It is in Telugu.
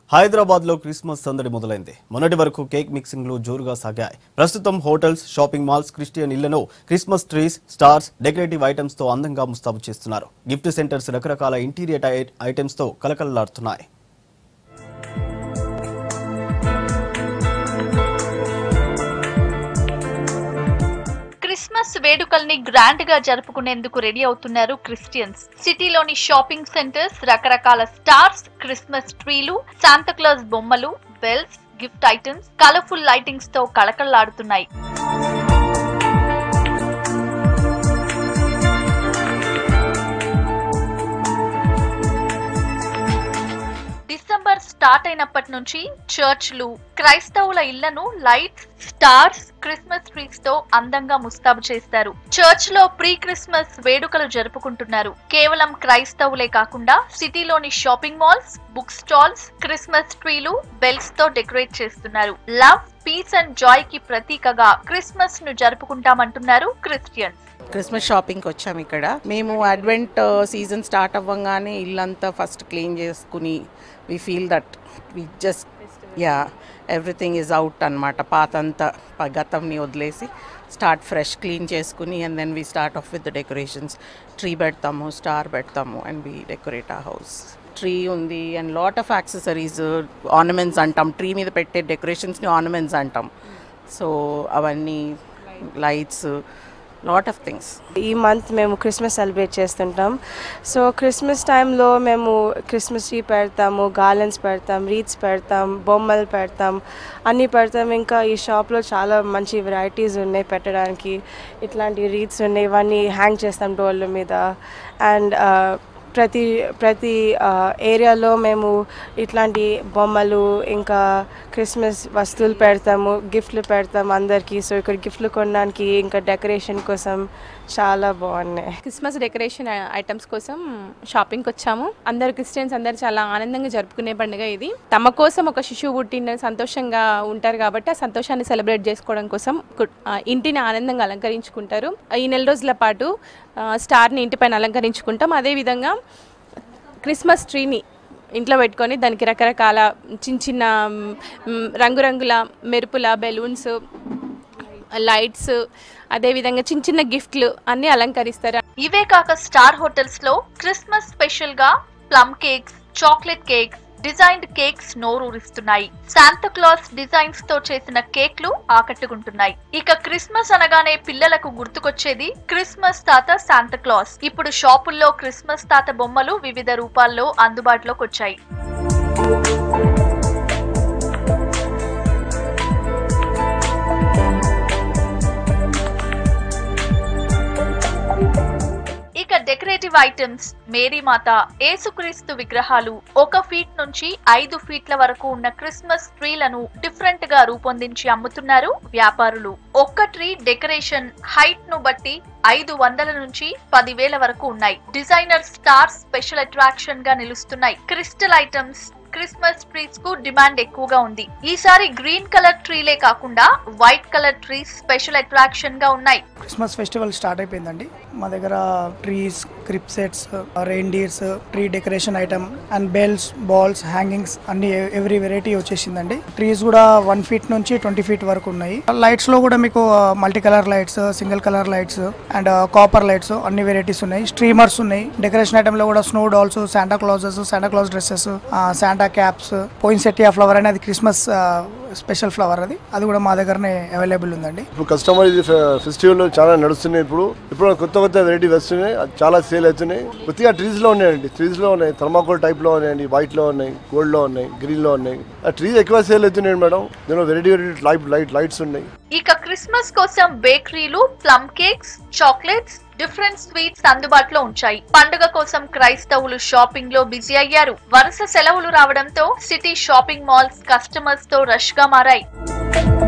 హైదరాబాద్ లో క్రిస్మస్ సందడి మొదలైంది మొన్నటి వరకు కేక్ మిక్సింగ్లు జోరుగా సాగాయి ప్రస్తుతం హోటల్స్ షాపింగ్ మాల్స్ క్రిస్టియన్ ఇళ్లను Christmas trees stars decorative items తో అందంగా ముస్తాబు చేస్తున్నారు గిఫ్ట్ సెంటర్స్ రకరకాల ఇంటీరియర్ ఐ- ఐటమ్స్ తో కలకలలాడుతున్నాయి క్రిస్మస్ వేడుకల్ని గ్రాండ్ గా జరుపుకునేందుకు రెడీ అవుతున్నారు క్రిస్టియన్స్ సిటీలోని షాపింగ్ సెంటర్స్ రకరకాల స్టార్స్ క్రిస్మస్ ట్రీలు శాంతాక్లాస్ బొమ్మలు bells gift items colourful lightings తో కళకళలాడుతున్నాయి డిసెంబర్ స్టార్ట్ అయినప్పటి నుంచి చర్చ్లు క్రైస్తవుల ఇళ్లను లైట్స్ స్టార్స్ క్రిస్మస్ ట్రీస్ తో అందంగా ముస్తాబు చేస్తారు చర్చ్ లో ప్రీ క్రిస్మస్ వేడుకలు జరుపుకుంటున్నారు కేవలం క్రైస్తవులే కాకుండా సిటీలోని shopping malls book stalls Christmas ట్రీలు బెల్స్ తో డెకరేట్ చేస్తున్నారు లవ్ పీస్ అండ్ జాయ్ కి ప్రతీకగా క్రిస్మస్ ను జరుపుకుంటామంటున్నారు క్రిస్టియన్స్ క్రిస్మస్ షాపింగ్కి వచ్చాము ఇక్కడ మేము అడ్వెంట్ సీజన్ స్టార్ట్ అవ్వగానే ఇల్లంతా ఫస్ట్ క్లీన్ చేసుకుని we feel that we just yeah everything is out అనమాట పాత అంతా ప- గతంని వదిలేసి స్టార్ట్ ఫ్రెష్ క్లీన్ చేసుకుని and then we start off with decorations tree పెడతాము స్టార్ పెడతాము and we decorate a house tree ఉంది and lot of accessories ornaments అంటాం ట్రీ మీద పెట్టే డెకరేషన్స్ని ఆర్నమెంట్స్ అంటాం సో అవన్నీ లైట్స్ లాట్ ఆఫ్ థింగ్స్ ఈ మంత్ మేము క్రిస్మస్ సెలబ్రేట్ చేస్తుంటాం సో క్రిస్మస్ టైంలో మేము క్రిస్మస్ ట్రీ పెడతాము గార్లెన్స్ పెడతాం రీత్స్ పెడతాం బొమ్మలు పెడతాం అన్నీ పెడతాం ఇంకా ఈ షాప్లో చాలా మంచి వెరైటీస్ ఉన్నాయి పెట్టడానికి ఇట్లాంటి రీత్స్ ఉన్నాయి ఇవన్నీ హ్యాంగ్ చేస్తాం డోర్ల మీద అండ్ ప్రతి ప్రతి ఏరియాలో మేము ఇట్లాంటి బొమ్మలు ఇంకా క్రిస్మస్ వస్తువులు పెడతాము గిఫ్ట్లు పెడతాం అందరికీ సో ఇక్కడ గిఫ్ట్లు కొనడానికి ఇంకా డెకరేషన్ కోసం చాలా బాగున్నాయి క్రిస్మస్ డెకరేషన్ ఐటమ్స్ కోసం షాపింగ్కి వచ్చాము అందరు క్రిస్టియన్స్ అందరు చాలా ఆనందంగా జరుపుకునే పండుగ ఇది తమ కోసం ఒక శిశువు పుట్టిన సంతోషంగా ఉంటారు కాబట్టి ఆ సంతోషాన్ని సెలబ్రేట్ చేసుకోవడం కోసం కు- ఆ, ఇంటిని ఆనందంగా అలంకరించుకుంటారు ఈ నెల రోజుల పాటు ఆ, స్టార్ని ఇంటిపైన అలంకరించుకుంటాం అదేవిధంగా క్రిస్మస్ ట్రీని ఇంట్లో పెట్టుకొని దానికి రకరకాల చిన్న చిన్న మ్, రంగురంగుల మెరుపుల బెలూన్స్ లైట్స్ అదేవిధంగా చిన్న చిన్న గిఫ్ట్లు అన్నీ అలంకరిస్తారు ఇవే కాక స్టార్ హోటల్స్ లో క్రిస్మస్ స్పెషల్ గా plum cakes chocolate cakes designed cakes నోరూరిస్తున్నాయి శాంతా క్లాస్ డిజైన్స్ తో చేసిన కేక్లు ఆకట్టుకుంటున్నాయి ఇక క్రిస్మస్ అనగానే పిల్లలకు గుర్తుకొచ్చేది క్రిస్మస్ తాత శాంతా క్లాస్ ఇప్పుడు షాపుల్లో క్రిస్మస్ తాత బొమ్మలు వివిధ రూపాల్లో అందుబాటులోకి వచ్చాయి ఇక డెకరేటివ్ ఐటమ్స్ మేరీమాత ఏసుక్రీస్తు విగ్రహాలు ఒక ఫీట్ నుంచి ఐదు ఫీట్ల వరకు ఉన్న క్రిస్మస్ ట్రీలను డిఫరెంట్ గా రూపొందించి అమ్ముతున్నారు వ్యాపారులు ఒక్క ట్రీ డెకరేషన్ హైట్ ను బట్టి ఐదు వందల నుంచి పదివేల వరకు ఉన్నాయి డిజైనర్ స్టార్ స్పెషల్ అట్రాక్షన్ గా నిలుస్తున్నాయి క్రిస్టల్ ఐటమ్స్ క్రిస్మస్ ట్రీస్ కు డిమాండ్ ఎక్కువగా ఉంది ఈసారి గ్రీన్ కలర్ ట్రీలే కాకుండా white colour trees special attraction గా ఉన్నాయి క్రిస్మస్ ఫెస్టివల్ స్టార్ట్ అయిపోయిందండి మా దగ్గర trees crib sets reindeers tree decoration item and bells balls hangings అన్ని ఎవ్రీ వెరైటీ వచ్చేసిందండి ట్రీస్ కూడా వన్ ఫీట్ నుంచి ట్వంటీ ఫీట్ వరకు ఉన్నాయి లైట్స్ లో కూడా మీకు multi colour lights single colour lights and copper lights అన్ని వెరైటీస్ ఉన్నాయి స్ట్రీమర్స్ ఉన్నాయి డెకరేషన్ ఐటమ్ లో కూడా snow dolls Santa Clauses Santa Claus dresses Santa caps poinsettia flower అని అది క్రిస్మస్ స్పెషల్ ఫ్లవర్ అది అది కూడా మా దగ్గరనే అవైలబుల్ ఉందండి ఇప్పుడు కస్టమర్ ఇది ఫెస్టివల్ చాలా నడుస్తున్నాయి ఇప్పుడు ఇప్పుడు కొత్త కొత్త వెరైటీ వస్తున్నాయి అది చాలా సేల్ అవుతున్నాయి కొద్దిగా ట్రీస్ లో ఉన్నాయండి ట్రీస్ లో ఉన్నాయి థర్మాకోల్ టైప్ లో ఉన్నాయండి వైట్ లో ఉన్నాయి గోల్డ్ లో ఉన్నాయి గ్రీన్ లో ఉన్నాయి ఆ ట్రీస్ ఎక్కువ సేల్ అవుతున్నాయి మేడం దీనిలో variety variety light light lights ఉన్నాయి ఇక క్రిస్మస్ కోసం బేకరీలు plum cakes chocolates different sweets అందుబాటులో ఉంచాయి పండుగ కోసం క్రైస్తవులు షాపింగ్ లో బిజీ అయ్యారు వరుస సెలవులు రావడంతో సిటీ షాపింగ్ మాల్స్ కస్టమర్స్ తో రష్ గా మారాయి